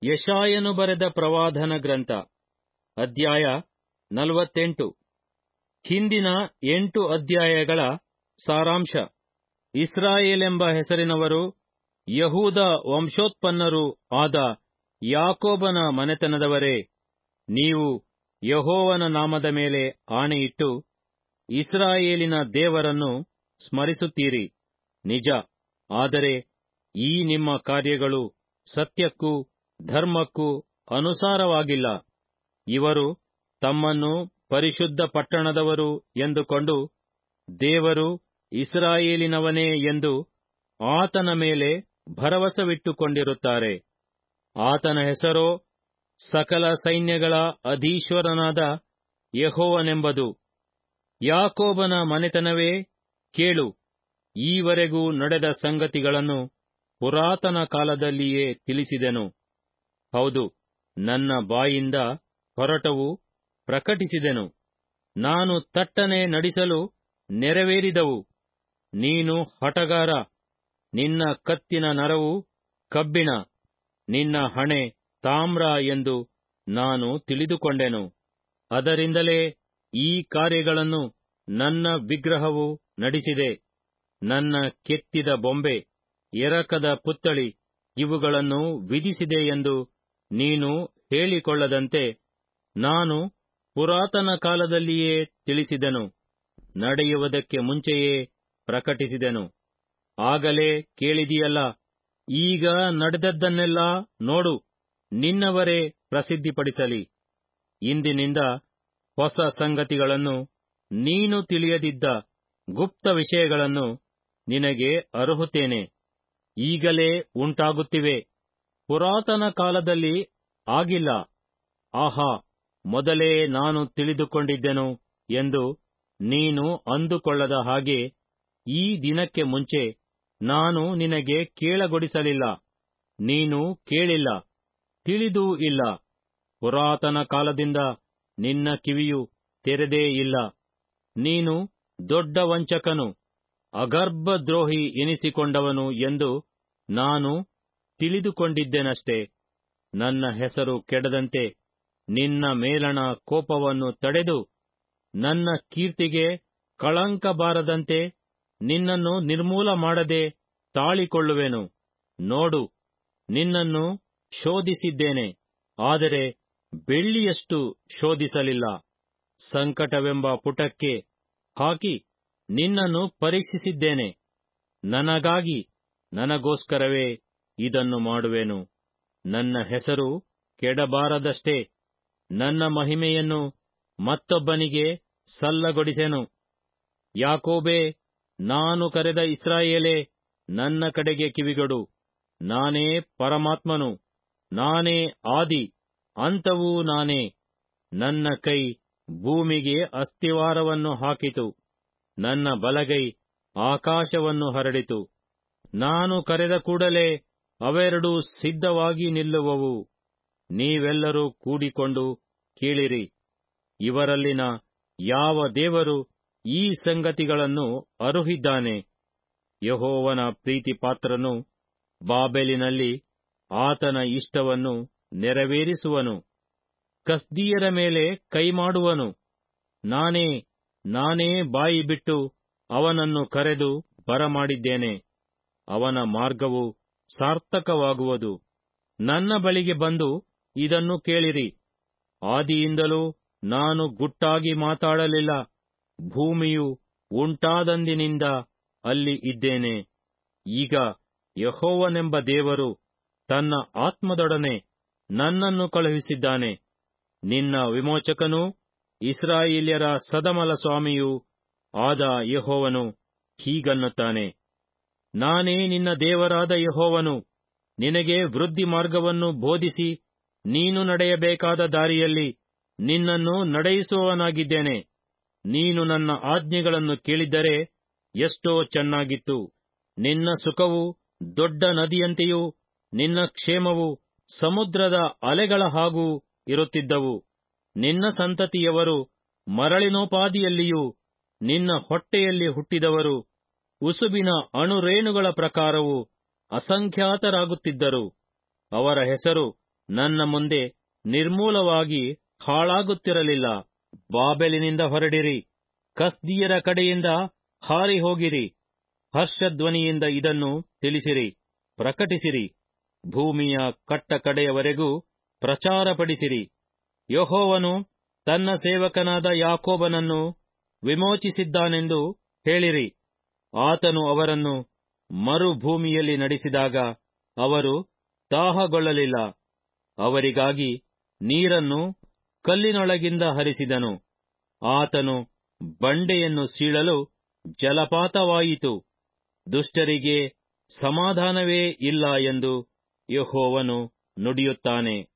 ಯಶಾಯನು ಬರೆದ ಪ್ರವಾದನ ಗ್ರಂಥ ಅಧ್ಯಾಯ ನಲವತ್ತೆಂಟು ಹಿಂದಿನ ಎಂಟು ಅಧ್ಯಾಯಗಳ ಸಾರಾಂಶ ಇಸ್ರಾಯೇಲೆಂಬ ಹೆಸರಿನವರು ಯಹೂದ ವಂಶೋತ್ಪನ್ನರೂ ಆದ ಯಾಕೋಬನ ಮನೆತನದವರೇ ನೀವು ಯಹೋವನ ನಾಮದ ಮೇಲೆ ಆಣೆಯಿಟ್ಟು ಇಸ್ರಾಯೇಲಿನ ದೇವರನ್ನು ಸ್ಮರಿಸುತ್ತೀರಿ ನಿಜ ಆದರೆ ಈ ನಿಮ್ಮ ಕಾರ್ಯಗಳು ಸತ್ಯಕ್ಕೂ ಧರ್ಮಕ್ಕೂ ಅನುಸಾರವಾಗಿಲ್ಲ ಇವರು ತಮ್ಮನ್ನು ಪರಿಶುದ್ಧ ಪಟ್ಟಣದವರು ಎಂದುಕೊಂಡು ದೇವರು ಇಸ್ರಾಯೇಲಿನವನೇ ಎಂದು ಆತನ ಮೇಲೆ ಭರವಸವಿಟ್ಟುಕೊಂಡಿರುತ್ತಾರೆ ಆತನ ಹೆಸರೋ ಸಕಲ ಸೈನ್ಯಗಳ ಅಧೀಶ್ವರನಾದ ಯೆಹೋವನೆಂಬುದು ಯಾಕೋಬನ ಮನೆತನವೇ ಕೇಳು ಈವರೆಗೂ ನಡೆದ ಸಂಗತಿಗಳನ್ನು ಪುರಾತನ ಕಾಲದಲ್ಲಿಯೇ ತಿಳಿಸಿದೆನು ಹೌದು ನನ್ನ ಬಾಯಿಂದ ಹೊರಟವು ಪ್ರಕಟಿಸಿದೆನು ನಾನು ತಟ್ಟನೆ ನಡೆಸಲು ನೆರವೇರಿದವು ನೀನು ಹಟಗಾರ ನಿನ್ನ ಕತ್ತಿನ ನರವು ಕಬ್ಬಿಣ ನಿನ್ನ ಹಣೆ ತಾಮ್ರ ಎಂದು ನಾನು ತಿಳಿದುಕೊಂಡೆನು ಅದರಿಂದಲೇ ಈ ಕಾರ್ಯಗಳನ್ನು ನನ್ನ ವಿಗ್ರಹವು ನಡೆಸಿದೆ ನನ್ನ ಕೆತ್ತಿದ ಬೊಂಬೆ ಎರಕದ ಪುತ್ತಳಿ ಇವುಗಳನ್ನು ವಿಧಿಸಿದೆ ಎಂದು ನೀನು ಹೇಳಿಕೊಳ್ಳದಂತೆ ನಾನು ಪುರಾತನ ಕಾಲದಲ್ಲಿಯೇ ತಿಳಿಸಿದೆನು ನಡೆಯುವುದಕ್ಕೆ ಮುಂಚೆಯೇ ಪ್ರಕಟಿಸಿದೆನು ಆಗಲೇ ಕೇಳಿದಿಯಲ್ಲ ಈಗ ನಡೆದದ್ದನ್ನೆಲ್ಲ ನೋಡು ನಿನ್ನವರೇ ಪ್ರಸಿದ್ಧಿಪಡಿಸಲಿ ಇಂದಿನಿಂದ ಹೊಸ ಸಂಗತಿಗಳನ್ನು ನೀನು ತಿಳಿಯದಿದ್ದ ಗುಪ್ತ ವಿಷಯಗಳನ್ನು ನಿನಗೆ ಅರುಹುತ್ತೇನೆ ಈಗಲೇ ಉಂಟಾಗುತ್ತಿವೆ ಪುರಾತನ ಕಾಲದಲ್ಲಿ ಆಗಿಲ್ಲ ಆಹಾ ಮೊದಲೇ ನಾನು ತಿಳಿದುಕೊಂಡಿದ್ದೆನು ಎಂದು ನೀನು ಅಂದುಕೊಳ್ಳದ ಹಾಗೆ ಈ ದಿನಕ್ಕೆ ಮುಂಚೆ ನಾನು ನಿನಗೆ ಕೇಳಗೊಡಿಸಲಿಲ್ಲ ನೀನು ಕೇಳಿಲ್ಲ ತಿಳಿದೂ ಇಲ್ಲ ಪುರಾತನ ಕಾಲದಿಂದ ನಿನ್ನ ಕಿವಿಯು ತೆರೆದೇ ಇಲ್ಲ ನೀನು ದೊಡ್ಡ ವಂಚಕನು ಅಗರ್ಭದ್ರೋಹಿ ಎನಿಸಿಕೊಂಡವನು ಎಂದು ನಾನು ತಿಳಿದುಕೊಂಡಿದ್ದೆನಷ್ಟೇ ನನ್ನ ಹೆಸರು ಕೆಡದಂತೆ ನಿನ್ನ ಮೇಲಣ ಕೋಪವನ್ನು ತಡೆದು ನನ್ನ ಕೀರ್ತಿಗೆ ಕಳಂಕ ಬಾರದಂತೆ ನಿನ್ನನ್ನು ನಿರ್ಮೂಲ ಮಾಡದೆ ತಾಳಿಕೊಳ್ಳುವೆನು ನೋಡು ನಿನ್ನನ್ನು ಶೋಧಿಸಿದ್ದೇನೆ ಆದರೆ ಬೆಳ್ಳಿಯಷ್ಟು ಶೋಧಿಸಲಿಲ್ಲ ಸಂಕಟವೆಂಬ ಪುಟಕ್ಕೆ ಹಾಕಿ ನಿನ್ನನ್ನು ಪರೀಕ್ಷಿಸಿದ್ದೇನೆ ನನಗಾಗಿ ನನಗೋಸ್ಕರವೇ ಇದನ್ನು ಮಾಡುವೆನು ನನ್ನ ಹೆಸರು ಕೆಡಬಾರದಷ್ಟೇ ನನ್ನ ಮಹಿಮೆಯನ್ನು ಮತ್ತೊಬ್ಬನಿಗೆ ಸಲ್ಲಗೊಡಿಸೆನು ಯಾಕೋಬೇ ನಾನು ಕರೆದ ಇಸ್ರಾಯೇಲೇ ನನ್ನ ಕಡೆಗೆ ಕಿವಿಗೊಡು ನಾನೇ ಪರಮಾತ್ಮನು ನಾನೇ ಆದಿ ಅಂತವೂ ನಾನೇ ನನ್ನ ಕೈ ಭೂಮಿಗೆ ಅಸ್ಥಿವಾರವನ್ನು ಹಾಕಿತು ನನ್ನ ಬಲಗೈ ಆಕಾಶವನ್ನು ಹರಡಿತು ನಾನು ಕರೆದ ಕೂಡಲೇ ಅವೆರಡೂ ಸಿದ್ಧವಾಗಿ ನಿಲ್ಲುವವು ನೀವೆಲ್ಲರೂ ಕೂಡಿಕೊಂಡು ಕೇಳಿರಿ ಇವರಲ್ಲಿನ ಯಾವ ದೇವರು ಈ ಸಂಗತಿಗಳನ್ನು ಅರುಹಿದ್ದಾನೆ ಯಹೋವನ ಪ್ರೀತಿಪಾತ್ರನು ಬಾಬೆಲಿನಲ್ಲಿ ಆತನ ಇಷ್ಟವನ್ನು ನೆರವೇರಿಸುವನು ಕಸ್ದೀಯರ ಮೇಲೆ ಕೈಮಾಡುವನು ನಾನೇ ನಾನೇ ಬಾಯಿ ಬಿಟ್ಟು ಅವನನ್ನು ಕರೆದು ಬರಮಾಡಿದ್ದೇನೆ ಅವನ ಮಾರ್ಗವು ಸಾರ್ಥಕವಾಗುವುದು ನನ್ನ ಬಳಿಗೆ ಬಂದು ಇದನ್ನು ಕೇಳಿರಿ ಆದಿಯಿಂದಲೂ ನಾನು ಗುಟ್ಟಾಗಿ ಮಾತಾಡಲಿಲ್ಲ ಭೂಮಿಯು ಉಂಟಾದಂದಿನಿಂದ ಅಲ್ಲಿ ಇದ್ದೇನೆ ಈಗ ಯಹೋವನೆಂಬ ದೇವರು ತನ್ನ ಆತ್ಮದೊಡನೆ ನನ್ನನ್ನು ಕಳುಹಿಸಿದ್ದಾನೆ ನಿನ್ನ ವಿಮೋಚಕನೂ ಇಸ್ರಾಯೇಲ್ಯರ ಸದಮಲ ಸ್ವಾಮಿಯೂ ಆದ ಯಹೋವನು ಹೀಗನ್ನುತ್ತಾನೆ ನಾನೇ ನಿನ್ನ ದೇವರಾದ ಯಹೋವನು ನಿನಗೆ ವೃದ್ಧಿ ಮಾರ್ಗವನ್ನು ಬೋಧಿಸಿ ನೀನು ನಡೆಯಬೇಕಾದ ದಾರಿಯಲ್ಲಿ ನಿನ್ನನ್ನು ನಡೆಯಿಸುವವನಾಗಿದ್ದೇನೆ ನೀನು ನನ್ನ ಆಜ್ಞೆಗಳನ್ನು ಕೇಳಿದ್ದರೆ ಎಷ್ಟೋ ಚೆನ್ನಾಗಿತ್ತು ನಿನ್ನ ಸುಖವು ದೊಡ್ಡ ನದಿಯಂತೆಯೂ ನಿನ್ನ ಕ್ಷೇಮವು ಸಮುದ್ರದ ಅಲೆಗಳ ಹಾಗೂ ಇರುತ್ತಿದ್ದವು ನಿನ್ನ ಸಂತತಿಯವರು ಮರಳಿನೋಪಾದಿಯಲ್ಲಿಯೂ ನಿನ್ನ ಹೊಟ್ಟೆಯಲ್ಲಿ ಹುಟ್ಟಿದವರು ಉಸುಬಿನ ಅಣುರೇಣುಗಳ ಪ್ರಕಾರವು ಅಸಂಖ್ಯಾತರಾಗುತ್ತಿದ್ದರು ಅವರ ಹೆಸರು ನನ್ನ ಮುಂದೆ ನಿರ್ಮೂಲವಾಗಿ ಹಾಳಾಗುತ್ತಿರಲಿಲ್ಲ ಬಾಬೆಲಿನಿಂದ ಹೊರಡಿರಿ ಕಸ್ದಿಯರ ಕಡೆಯಿಂದ ಹಾರಿ ಹೋಗಿರಿ ಹರ್ಷಧ್ವನಿಯಿಂದ ಇದನ್ನು ತಿಳಿಸಿರಿ ಪ್ರಕಟಿಸಿರಿ ಭೂಮಿಯ ಕಟ್ಟ ಕಡೆಯವರೆಗೂ ಪ್ರಚಾರಪಡಿಸಿರಿ ಯಹೋವನು ತನ್ನ ಸೇವಕನಾದ ಯಾಕೋಬನನ್ನು ವಿಮೋಚಿಸಿದ್ದಾನೆಂದು ಹೇಳಿರಿ ಆತನು ಅವರನ್ನು ಮರುಭೂಮಿಯಲ್ಲಿ ನಡೆಸಿದಾಗ ಅವರು ದಾಹಗೊಳ್ಳಲಿಲ್ಲ ಅವರಿಗಾಗಿ ನೀರನ್ನು ಕಲ್ಲಿನೊಳಗಿಂದ ಹರಿಸಿದನು ಆತನು ಬಂಡೆಯನ್ನು ಸೀಳಲು ಜಲಪಾತವಾಯಿತು ದುಷ್ಟರಿಗೆ ಸಮಾಧಾನವೇ ಇಲ್ಲ ಎಂದು ಯಹೋವನು ನುಡಿಯುತ್ತಾನೆ